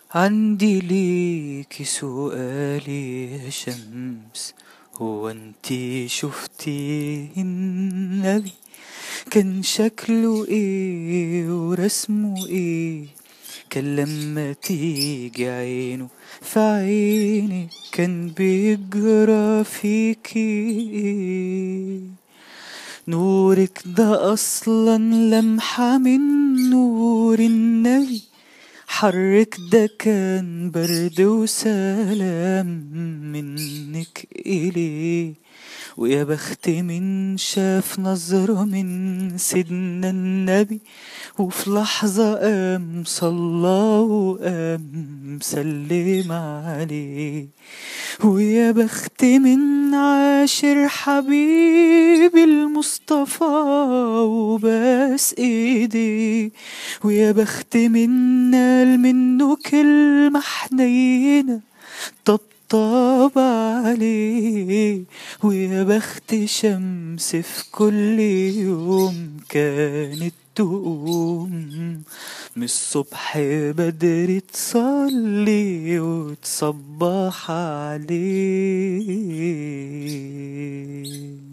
عندي ليكي سؤالي يا شمس هو انتي شفتي النبي كان شكله ايه ورسمه ايه كان لما تيجي عينه في عيني كان بيجرى فيكي ايه نورك ده اصلا لمحة من نور النبي حرك ده كان برد وسلام منك إليه ويا بخت من شاف نظرة من سيدنا النبي وفي لحظة قام صلى وقام سلم عليه ويا بخت من عاشر حبيبي المصطفى وباس ايديه ويا بخت من نال منه كلمة حنينة طبطب عليه ويا بخت شمس في كل يوم كانت تقوم من الصبح بدري تصلي وتصبح عليه